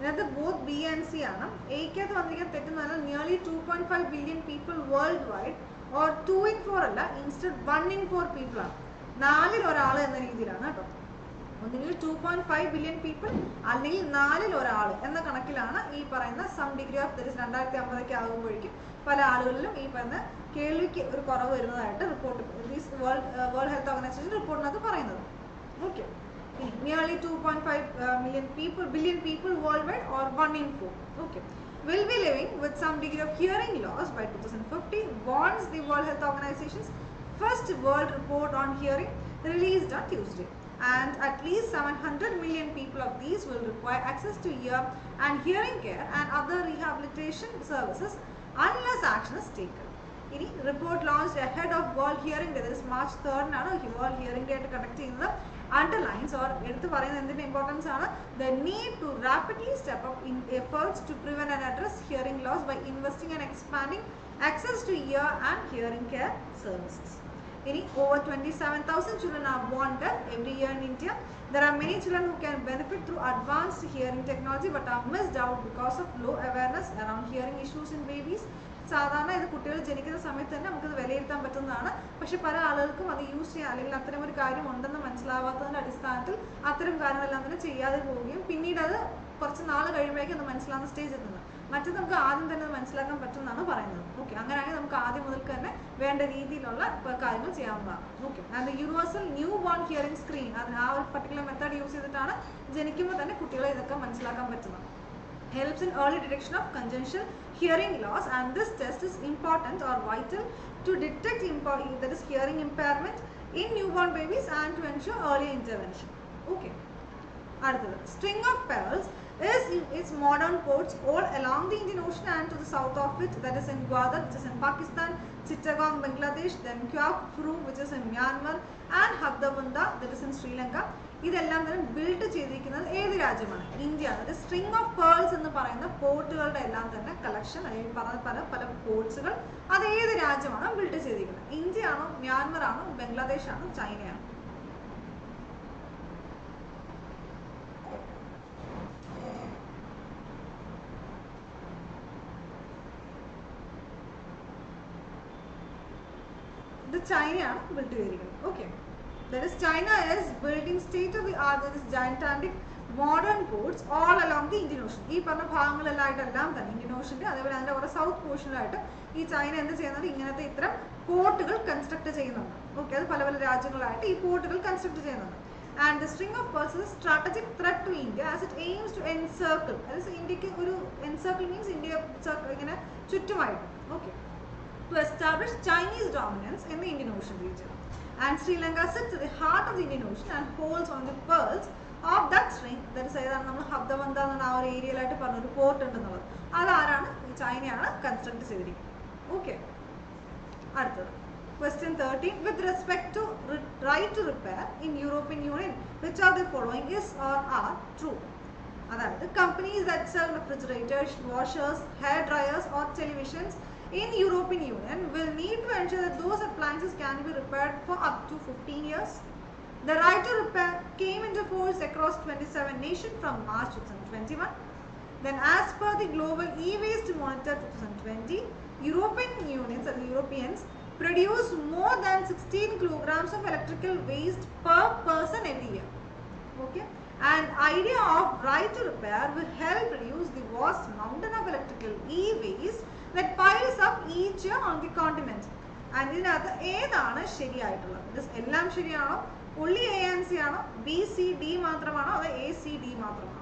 അതായത് both B and C ആണ് എക്കകത്ത് വന്നിരിക്കുന്ന തെറ്റെന്ന് nearly two point five billion people worldwide or two in four അല്ല instead one in four people ആണ് നാലിൽ ഒരാൾ എന്ന രീതിയിലാണ് കേട്ടോ ഒന്നുകിൽ two point five billion people അല്ലെങ്കിൽ നാലിൽ ഒരാൾ എന്ന കണക്കിലാണ് ഈ പറയുന്ന സം ഡിഗ്രി ഓഫ് ദറ്റ് രണ്ടായിരത്തി അമ്പതൊക്കെ ആകുമ്പോഴേക്കും പല ആളുകളിലും ഈ പറയുന്ന കേൾവിക്ക് ഒരു കുറവ് വരുന്നതായിട്ട് report world world health organization റിപ്പോർട്ടിനകത്ത് പറയുന്നത് okay nearly two point five million people billion people worldwide or one in four okay will be living with some degree of hearing loss by 2050 warns the World Health Organization's first world report on hearing released on Tuesday. And at least 700 million people of these will require access to ear and hearing care and other rehabilitation services unless action is taken. ഇനി report launch ahead of world hearing day that March തേർഡിനാണ് world hearing day ആയിട്ട് conduct ചെയ്യുന്നത് underlines or എടുത്ത് പറയുന്നത് എന്തിന്റെ importance ആണ് the need to rapidly step up in efforts to prevent and address hearing loss by investing and expanding access to ear and hearing care services. ഇനി over 27,000 children are born deaf every year in India. There are many children who can benefit through advanced hearing technology but are missed out because of low awareness around hearing issues in babies. സാധാരണ ഇത് കുട്ടികൾ ജനിക്കുന്ന സമയത്ത് തന്നെ നമുക്കത് വിലയിരുത്താൻ പറ്റുന്നതാണ് പക്ഷെ പല ആളുകൾക്കും അത് യൂസ് ചെയ്യാൻ അല്ലെങ്കിൽ അത്തരം ഒരു കാര്യം ഉണ്ടെന്ന് മനസ്സിലാവാത്തതിന്റെ അടിസ്ഥാനത്തിൽ അത്തരം കാര്യങ്ങളെല്ലാം തന്നെ ചെയ്യാതെ പോവുകയും പിന്നീട് അത് കുറച്ച് നാൾ കഴിയുമ്പോഴേക്കും അത് മനസ്സിലാവുന്ന സ്റ്റേജ് എത്തുന്നത് മറ്റത് നമുക്ക് ആദ്യം തന്നെ അത് മനസ്സിലാക്കാൻ പറ്റുമെന്നാണ് പറയുന്നത് ഓക്കെ അങ്ങനെയാണെങ്കിൽ നമുക്ക് ആദ്യം മുതൽക്ക് തന്നെ വേണ്ട രീതിയിലുള്ള പ- കാര്യങ്ങൾ ചെയ്യാവുന്നതാണ് okay and universal newborn hearing screen അതിന് ആ ഒരു പർട്ടിക്കുലർ മെത്തേഡ് യൂസ് ചെയ്തിട്ടാണ് ജനിക്കുമ്പോൾ തന്നെ കുട്ടികളെ ഇതൊക്കെ മനസ്സിലാക്കാൻ പറ്റുന്നത് helps in early detection of congenital hearing loss and this test is important or vital to detect impo- that is hearing impairment in newborn babies and to ensure early intervention okay അടുത്തത് string of pearls is in its modern ports all along the Indian Ocean and to the south of it that is in Gwadar which is in Pakistan Chittagong Bangladesh then Kyak Fru which is in Myanmar and Habdabunda that is in Sri Lanka ഇതെല്ലാം തന്നെ build ചെയ്തിരിക്കുന്നത് ഏത് രാജ്യമാണ് India അതായത് string of pearls എന്ന് പറയുന്ന പോർട്ടുകളുടെ എല്ലാം തന്നെ കളക്ഷൻ അല്ലെങ്കിൽ പറഞ്ഞ പല പല പോർട്സുകൾ അത് ഏത് രാജ്യമാണോ ബിൽഡ് ചെയ്തിരിക്കുന്നത് ഇന്ത്യ ആണോ മ്യാൻമർ ആണോ ബംഗ്ലാദേശ് ആണോ ചൈനയാണോ ഇത് ചൈനയാണ് ബിൽഡ് ചെയ്തിരിക്കുന്നത് okay That is, China is building state-of-the-art, that is gigantic modern ports all along the Indian Ocean. ഈ പറഞ്ഞ ഭാഗങ്ങളിലായിട്ടെല്ലാം തന്നെ ഇന്ത്യൻ ഓഷന്റെ അതേപോലെ അതിന്റെ കുറെ സൗത്ത് പോർഷനിലായിട്ട് ഈ ചൈന എന്ത് ചെയ്യുന്നത് ഇങ്ങനത്തെ ഇത്തരം പോർട്ടുകൾ കൺസ്ട്രക്ട് ചെയ്യുന്നുണ്ട് ഓക്കെ അത് പല പല രാജ്യങ്ങളായിട്ട് ഈ പോർട്ടുകൾ കൺസ്ട്രക്ട് ചെയ്യുന്നുണ്ട് and the string of pearls is strategic threat to India as it aims to encircle അതായത് ഇന്ത്യക്ക് ഒരു എൻസർക്കിൾ മീൻസ് ഇന്ത്യ circle ഇങ്ങനെ ചുറ്റുമായിട്ട് ഓക്കെ to establish Chinese dominance in the Indian Ocean region. And Sri Lanka sits at the heart of the Indian Ocean and holds one of the pearls of that string. That is ഏതാണ് നമ്മൾ ഹബ്ദബന്ധ എന്ന ആ ഒരു ഏരിയയിലായിട്ട് പറഞ്ഞ ഒരു port ഉണ്ടെന്നുള്ളത് അതാരാണ് ഈ ചൈനയാണ് കൺസ്ട്രക്ട് ചെയ്തിരിക്കുന്നത് ഓക്കെ അടുത്തത് question thirteen with respect to right to repair in European Union which are the following is or are true അതായത് companies that sell refrigerators washers hair dryers or televisions in European Union will need to ensure that those appliances can be repaired for up to 15 years. The right to repair came into force across 27 nations from March 2021. Then as per the Global E-Waste Monitor 2020, European unions and Europeans produce more than 16 kilograms of electrical waste per person every year. Okay? And idea of right to repair will help reduce the vast mountain of electrical e-waste that piles up each year on the continent. And ഇതിനകത്ത് ഏതാണ് ശരിയായിട്ടുള്ളത് This എല്ലാം ശരിയാണോ only A and C ആണോ B C D മാത്രമാണോ അതോ A C D മാത്രമാണോ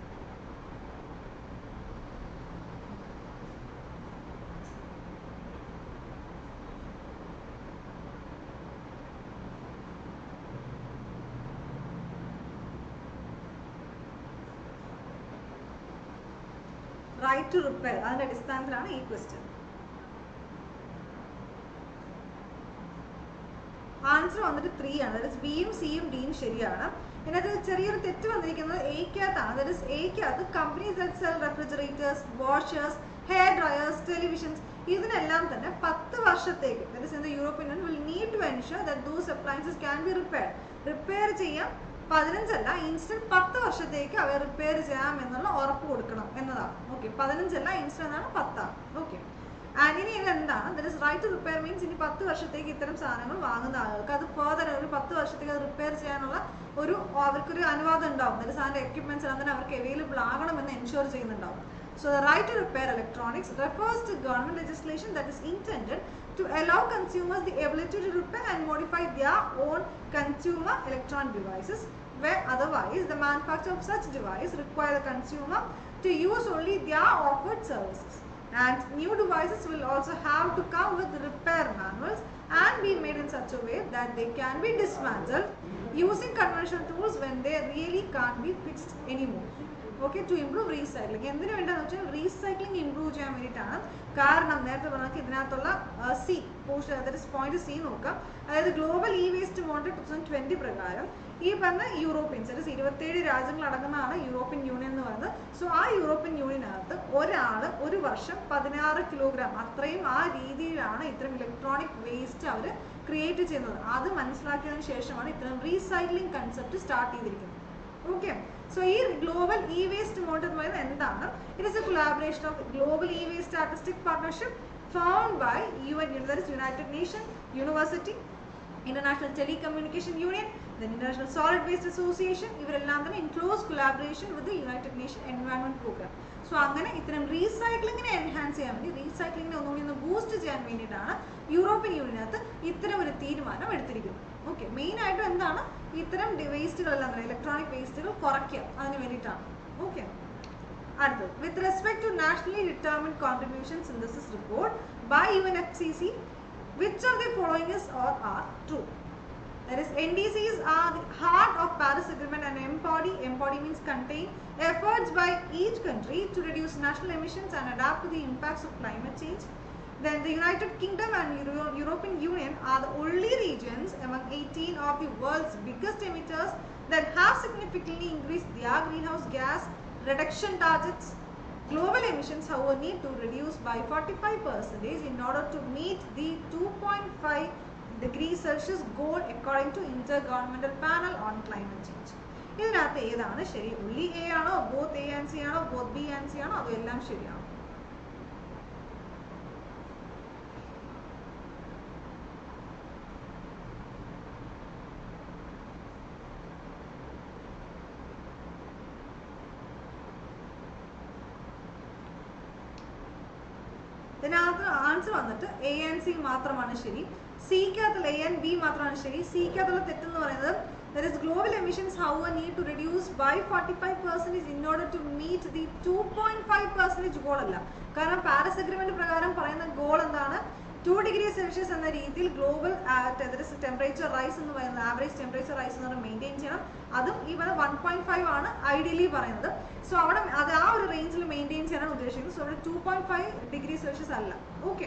right to repair അതിന്റെ അടിസ്ഥാനത്തിലാണ് ഈ ക്വസ്റ്റ്യൻ ആൻസർ വന്നിട്ട് ത്രീ ആണ് അതായത് ബിയും സിയും ഡിയും ശരിയാണ് ഇതിനകത്ത് ചെറിയൊരു തെറ്റ് വന്നിരിക്കുന്നത് എക്കകത്താണ് ദാറ്റ് ഇസ് എക്കകത്ത് companies sell refrigerators washers hair dryers televisions ഇതിനെല്ലാം തന്നെ പത്ത് വർഷത്തേക്ക് that is in the European Union will need to ensure that those appliances can be repair repair ചെയ്യാം പതിനഞ്ചല്ല ഇൻസ്റ്റന്റ് പത്ത് വർഷത്തേക്ക് അവ റിപ്പയർ ചെയ്യാം എന്നുള്ള ഉറപ്പ് കൊടുക്കണം എന്നതാണ് ഓക്കെ പതിനഞ്ചല്ല ഇൻസ്റ്റന്റ് എന്നാണ് പത്താണ് ഓക്കെ ആൻഡ് ഇനി ഇത് എന്താണ് there is right to repair means ഇനി പത്ത് വർഷത്തേക്ക് ഇത്തരം സാധനങ്ങൾ വാങ്ങുന്ന ആളുകൾക്ക് അത് ഫർദർ ഒരു പത്ത് വർഷത്തേക്ക് അത് റിപ്പയർ ചെയ്യാനുള്ള ഒരു അവർക്കൊരു അനുവാദം ഉണ്ടാവും ദർ ഇസ് അതിന്റെ എക്യുപ്മെന്റ്സ് എല്ലാം തന്നെ അവർക്ക് അവൈലബിൾ ആകണമെന്ന് എൻഷുർ ചെയ്യുന്നുണ്ടാവും So the right to repair electronics refers to government legislation that is intended to allow consumers the ability to repair and modify their own consumer electronic devices where otherwise the manufacturer of such device require the consumer to use only their offered services. And new devices will also have to come with repair manuals and be made in such a way that they can be dismantled using conventional tools when they really can't be fixed anymore. Okay to improve recycling എന്തിനു വേണ്ടെന്ന് വെച്ചാൽ recycling improve ചെയ്യാൻ വേണ്ടിയിട്ടാണ് കാരണം നേരത്തെ പറഞ്ഞ ഇതിനകത്തുള്ള C post അതായത് പോയിന്റ് സി നോക്കാം അതായത് global E waste monitor two thousand twenty പ്രകാരം ഈ പറഞ്ഞ യൂറോപ്യൻസ് അതായത് ഇരുപത്തേഴ് രാജ്യങ്ങൾ അടങ്ങുന്നതാണ് യൂറോപ്യൻ യൂണിയൻ എന്ന് പറയുന്നത് സോ ആ യൂറോപ്യൻ യൂണിയനകത്ത് ഒരാൾ ഒരു വർഷം പതിനാറ് കിലോഗ്രാം അത്രയും ആ രീതിയിലാണ് ഇത്തരം ഇലക്ട്രോണിക് വേസ്റ്റ് അവർ ക്രിയേറ്റ് ചെയ്യുന്നത് അത് മനസ്സിലാക്കിയതിനു ശേഷമാണ് ഇത്തരം റീസൈക്ലിംഗ് കൺസെപ്റ്റ് സ്റ്റാർട്ട് ചെയ്തിരിക്കുന്നത് ഓക്കെ സോ ഈ ഗ്ലോബൽ ഇ വേസ്റ്റ് മോഡൽ എന്ന് പറയുന്നത് എന്താണ് it is a collaboration of global E waste statistic partnership found by U N United Nation University International Telecommunication Union International Solid Waste Association ഇവരെല്ലാം തന്നെ in close collaboration with United Nation Environment Programme so അങ്ങനെ ഇത്തരം റീസൈക്ലിങ്ങിനെ enhance ചെയ്യാൻ വേണ്ടി റീസൈക്ലിങ്ങിനെ ഒന്നുകൂടി ഒന്ന് boost ചെയ്യാൻ വേണ്ടിയിട്ടാണ് യൂറോപ്യൻ യൂണിയനകത്ത് ഇത്തരം ഒരു തീരുമാനം എടുത്തിരിക്കുന്നത് ഓക്കെ മെയിൻ ആയിട്ടും എന്താണ് ഇത്തരം വേസ്റ്റുകളെല്ലാം തന്നെ ഇലക്ട്രോണിക് വേസ്റ്റുകൾ കുറയ്ക്കുക അതിന് വേണ്ടിയിട്ടാണ് ഓക്കെ അടുത്തത് with respect to nationally determined contribution synthesis report by U N F C C which of the following is or are true That is, NDCs are the heart of Paris Agreement and embody, embody means contain, efforts by each country to reduce national emissions and adapt to the impacts of climate change. Then the United Kingdom and Euro European Union are the only regions among 18 of the world's biggest emitters that have significantly increased their greenhouse gas reduction targets. Global emissions, however, need to reduce by 45% in order to meet the 2.5 degree Celsius goal according to Intergovernmental Panel on Climate Change. ഇതിനകത്ത് ഏതാണ് ശരി only A ആണോ both A and C ആണോ both B and C ആണോ അതോ എല്ലാം ശരിയാണോ ഇതിനകത്ത് ആൻസർ വന്നിട്ട് എ ആൻഡ് സി മാത്രമാണ് ശരി സിക്കകത്തുള്ള എ ആൻഡ് ബി മാത്രമാണ് ശരി സിക്കകത്തുള്ള തെറ്റെന്ന് പറയുന്നത് there is global emissions how need to reduce by forty five percentage in order to meet the two point five percentage goal അല്ല കാരണം പാരീസ് അഗ്രിമെന്റ് പ്രകാരം പറയുന്ന ഗോൾ എന്താണ് ടു ഡിഗ്രി സെൽഷ്യസ് എന്ന രീതിയിൽ ഗ്ലോബൽ ടെമ്പറേച്ചർ റൈസ് എന്ന് പറയുന്നത് average temperature rise എന്ന് പറയുന്നത് മെയിൻറ്റെയിൻ ചെയ്യണം അതും ഈ പറയുന്ന വൺ പോയിന്റ് ഫൈവ് ആണ് ഐഡിയലി പറയുന്നത് സോ അവിടെ അത് ആ ഒരു റേഞ്ചിൽ മെയിൻറ്റെയിൻ ചെയ്യാനാണ് ഉദ്ദേശിക്കുന്നത് സോ അവിടെ two point five degree Celsius അല്ല okay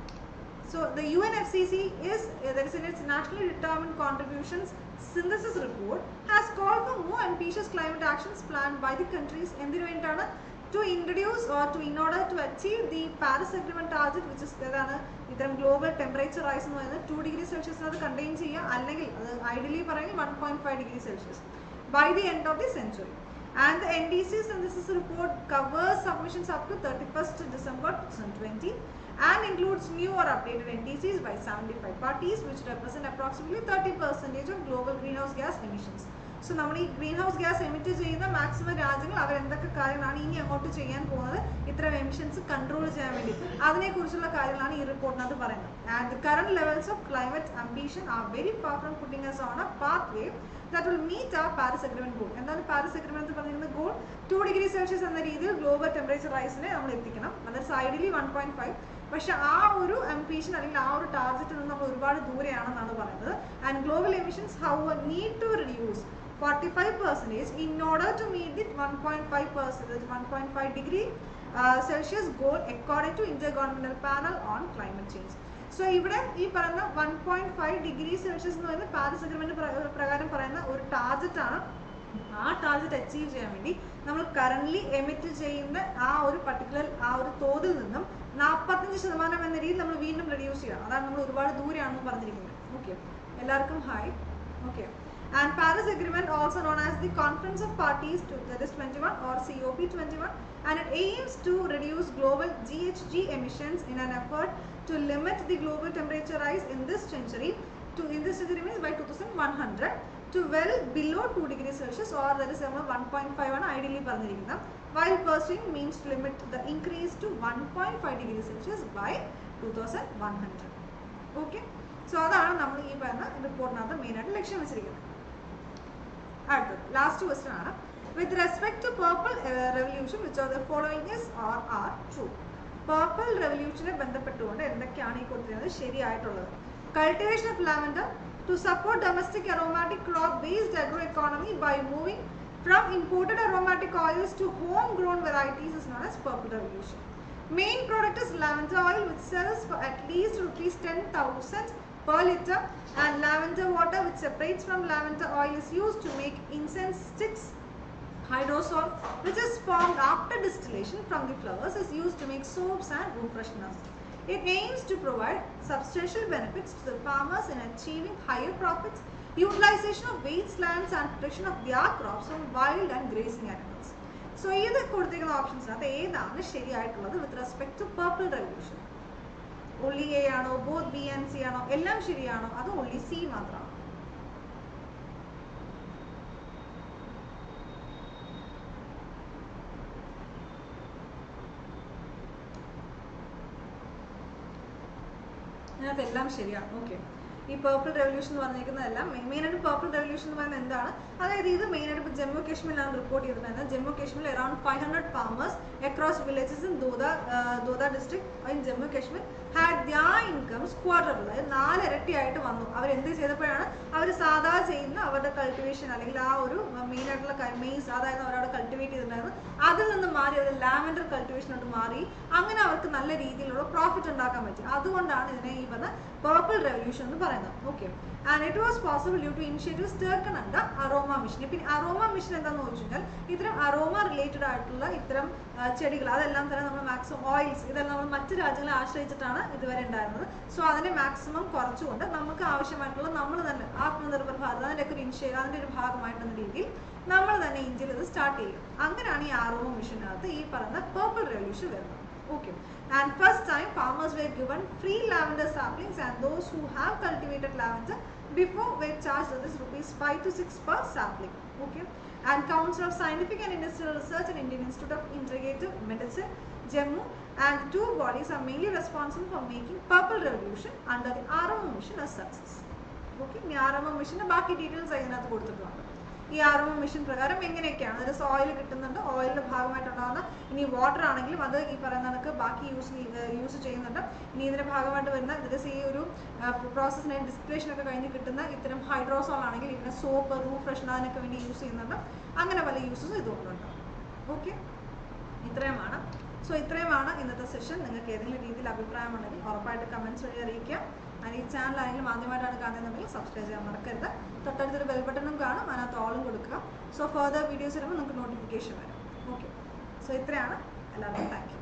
So the UNFCCC is uh, that is in its nationally determined contributions synthesis report has called for more ambitious climate actions planned by the countries എന്തിനു വേണ്ടിയിട്ടാണ് to introduce or to in order to achieve the Paris Agreement target which is ഏതാണ് ഇത്തരം global temperature rise എന്ന് പറയുന്നത് two degree Celsius അത് contain ചെയ്യുക അല്ലെങ്കിൽ അത് ഐഡിയലി പറയുന്നത് one point five degree Celsius by the end of the century And the NDC synthesis report covers submissions up to 31st December 2020 and includes new or updated NDCs by 75 parties which represent approximately 30% of global greenhouse gas emissions. So നമ്മൾ ഈ greenhouse gas emit ചെയ്യുന്ന maximum രാജ്യങ്ങൾ അവർ എന്തൊക്കെ കാര്യങ്ങളാണ് ഇനി അങ്ങോട്ട് ചെയ്യാൻ പോകുന്നത് ഇത്തരം എമിഷൻസ് കൺട്രോൾ ചെയ്യാൻ വേണ്ടി അതിനെക്കുറിച്ചുള്ള കാര്യങ്ങളാണ് ഈ റിപ്പോർട്ടിനകത്ത് പറയുന്നത് and the current levels of climate ambition are very far from putting us on a pathway that will meet ആ പാരിസ് അഗ്രിമെന്റ് ഗോൾ എന്താണ് പാരിസ് അഗ്രിമെന്റ് പറഞ്ഞിരുന്ന ഗോൾ ടു ഡിഗ്രി സെൽഷ്യസ് എന്ന രീതിയിൽ ഗ്ലോബൽ ടെമ്പറേച്ചർ റൈസിനെ നമ്മൾ എത്തിക്കണം അതായത് സൈഡിലി one point five പക്ഷെ ആ ഒരു അംബീഷൻ അല്ലെങ്കിൽ ആ ഒരു ടാർഗറ്റിൽ നിന്ന് നമ്മൾ ഒരുപാട് ദൂരെയാണെന്നാണ് പറയുന്നത് and global emissions how need to reduce 45 percentage in order to meet the 1.5 percentage 1.5 degree uh, Celsius goal according to Intergovernmental Panel on Climate Change. So ഇവിടെ ഈ പറയുന്ന one point five degree Celsius എന്ന് പറയുന്ന Paris agreement പ്രകാരം പറയുന്ന ഒരു target ആണ് ആ ടാർജറ്റ് അച്ചീവ് ചെയ്യാൻ വേണ്ടി നമ്മൾ കറന്റ് എമിറ്റ് ചെയ്യുന്ന ആ ഒരു പർട്ടിക്കുലർ ആ ഒരു തോതിൽ നിന്നും നാൽപ്പത്തഞ്ച് ശതമാനം എന്ന രീതിയിൽ നമ്മൾ വീണ്ടും റെഡ്യൂസ് ചെയ്യണം അതാണ് നമ്മൾ ഒരുപാട് ദൂരെയാണെന്ന് പറഞ്ഞിരിക്കുന്നത് ഓക്കെ എല്ലാവർക്കും hi okay And Paris Agreement, also known as the Conference of Parties to that is 21 or COP21, and it aims to reduce global GHG emissions in an effort to limit the global temperature rise in this century. To in this century means by 2100 to well below 2 degrees Celsius or that is നമ്മൾ 1.5 ആണ് ideally പറഞ്ഞിരിക്കുന്നത് while pursuing means to limit the increase to 1.5 degrees Celsius by 2100 okay so അതാണ് നമ്മൾ ഈ പറയുന്ന റിപ്പോർട്ടിനകത്ത് മെയിനായിട്ട് ലക്ഷ്യം വെച്ചിരിക്കുന്നത് അടുത്തത് ലാസ്റ്റ് ക്വസ്റ്റൻ ആണ് with respect to purple revolution which are the following is or are true purple റെവല്യൂഷനെ ബന്ധപ്പെട്ടുകൊണ്ട് എന്തൊക്കെയാണ് ഈ കൊടുത്തിരുന്നത് ശരിയായിട്ടുള്ളത് cultivation of lavender to support domestic aromatic crop based agro economy by moving from imported aromatic oils to home grown varieties is known as purple revolution Main product is lavender oil which sells for at least rupees 10,000 per liter and lavender water which separates from lavender oil is used to make incense sticks. Hydrosol which is formed after distillation from the flowers is used to make soaps and room fresheners. It aims to provide substantial benefits to the farmers in achieving higher profits, utilization of wastelands and protection of their crops from wild and grazing animals. So ഇത് കൊടുത്തിരിക്കുന്ന ഓപ്ഷൻസിനകത്ത് ഏതാണ് ശരിയായിട്ടുള്ളത് with respect to purple revolution only A ആണോ both B and C ആണോ എല്ലാം ശരിയാണോ അതോ ഒള്ളി സി മാത്രമാണോ അതിനകത്ത് എല്ലാം ശരിയാണ് ഓക്കെ ഈ പേർപ്പിൾ റെവല്യൂഷൻ എന്ന് പറഞ്ഞിരിക്കുന്നതെല്ലാം മെയിനായിട്ട് പേർപ്പിൾ റെവല്യൂഷൻ എന്ന് പറയുന്നത് എന്താണ് അതായത് ഇത് മെയിനായിട്ട് ഇപ്പോൾ ജമ്മു കാശ്മീരിലാണ് റിപ്പോർട്ട് ചെയ്തിട്ടുണ്ടായിരുന്നത് ജമ്മു കാശ്മീരിൽ around five hundred farmers across villages in Doda Doda district in Jammu Kashmir had their incomes quadrupled അതായത് നാലിരട്ടിയായിട്ട് വന്നു അവർ എന്ത് ചെയ്തപ്പോഴാണ് അവർ സാധാ ചെയ്യുന്ന അവരുടെ കൾട്ടിവേഷൻ അല്ലെങ്കിൽ ആ ഒരു മെയിൻ ആയിട്ടുള്ള മെയ്സ് അതായത് അവരവിടെ കൾട്ടിവേറ്റ് ചെയ്തിട്ടുണ്ടായിരുന്നു അതിൽ നിന്ന് മാറി അവർ ലാവൻഡർ കൾട്ടിവേഷനോട്ട് മാറി അങ്ങനെ അവർക്ക് നല്ല രീതിയിലുള്ള പ്രോഫിറ്റ് ഉണ്ടാക്കാൻ പറ്റി അതുകൊണ്ടാണ് ഇതിനെ ഈ പറഞ്ഞ പേർപ്പിൾ റെവല്യൂഷൻ എന്ന് പറയുന്നത് okay and it was possible due to initiative സ്റ്റേർക്കൺ അണ്ട അറോമ മിഷൻ പിന്നെ അറോമ മിഷൻ എന്താണെന്ന് വെച്ചാൽ ഇത്തരം അറോമ റിലേറ്റഡ് ആയിട്ടുള്ള ഇത്തരം ചെടികൾ അതെല്ലാം തന്നെ നമ്മൾ മാക്സിമം ഓയിൽസ് ഇതെല്ലാം നമ്മൾ മറ്റ് രാജ്യങ്ങളെ ആശ്രയിച്ചിട്ടാണ് ഇതുവരെ ഉണ്ടായിരുന്നത് സോ അതിനെ മാക്സിമം കുറച്ചുകൊണ്ട് നമുക്ക് ആവശ്യമായിട്ടുള്ള നമ്മൾ തന്നെ ആത്മനിർഭർ ഭാരത് അതിൻ്റെ ഒക്കെ ഒരു ഇനിഷ്യ അതിൻ്റെ ഒരു ഭാഗമായിട്ടുള്ള രീതിയിൽ നമ്മൾ തന്നെ ഇന്ത്യയിൽ ഇത് സ്റ്റാർട്ട് ചെയ്യും അങ്ങനെയാണ് ഈ അറോമ മിഷനകത്ത് ഈ പറയുന്ന പേർപ്പിൾ റെവല്യൂഷൻ വരുന്നത് Okay. And first time farmers were given free lavender saplings and those who have cultivated lavender before were charged with this rupees 5 to 6 per sapling. Okay. And Council of Scientific and Industrial Research and Indian Institute of Integrative Medicine, Jammu and the two bodies are mainly responsible for making Purple Revolution under the Arama mission a success. Okay ഇനി R M M മിഷന്റെ ബാക്കി details അതിനകത്ത് കൊടുത്തിട്ടുണ്ട് ഈ ആർഎംഎം mission പ്രകാരം എങ്ങനെയൊക്കെയാണ് അതായത് soil കിട്ടുന്നുണ്ട് ഓയിലിന്റെ ഭാഗമായിട്ടുണ്ടാകുന്ന ഇനി വാട്ടർ ആണെങ്കിലും അത് ഈ പറയുന്ന കണക്ക് ബാക്കി യൂസ് യൂസ് ചെയ്യുന്നുണ്ട് ഇനി ഇതിന്റെ ഭാഗമായിട്ട് വരുന്ന ഇതിന്റെ ഈ ഒരു പ്രോസസ്സിന് ഡിസ്റ്റിലേഷൻ ഒക്കെ കഴിഞ്ഞ് കിട്ടുന്ന ഇത്തരം ഹൈഡ്രോസോൾ ആണെങ്കിൽ ഇതിന്റെ സോപ്പ് റൂം ഫ്രഷ്നർ അതിനൊക്കെ വേണ്ടി യൂസ് ചെയ്യുന്നുണ്ട് അങ്ങനെ പല യൂസസ് ഇതുകൊണ്ടുണ്ട് ഓക്കെ ഇത്രയുമാണ് സോ ഇത്രയുമാണ് ഇന്നത്തെ സെഷൻ നിങ്ങൾക്ക് ഏതെങ്കിലും രീതിയിൽ അഭിപ്രായം ഉണ്ടെങ്കിൽ ഉറപ്പായിട്ട് കമൻസ് വഴി അറിയിക്കുക and ഈ ചാനൽ ആണെങ്കിലും ആദ്യമായിട്ടാണ് കാണുന്നതെങ്കിൽ സബ്സ്ക്രൈബ് ചെയ്യാൻ മറക്കരുത് തൊട്ടടുത്തൊരു ബെൽ ബട്ടണും കാണും അതിനകത്ത് ഓളും കൊടുക്കുക സോ ഫർദർ വീഡിയോസ് വരുമ്പോൾ നിങ്ങൾക്ക് നോട്ടിഫിക്കേഷൻ വരും ഓക്കെ സോ ഇത്രയാണ് എല്ലാവർക്കും താങ്ക്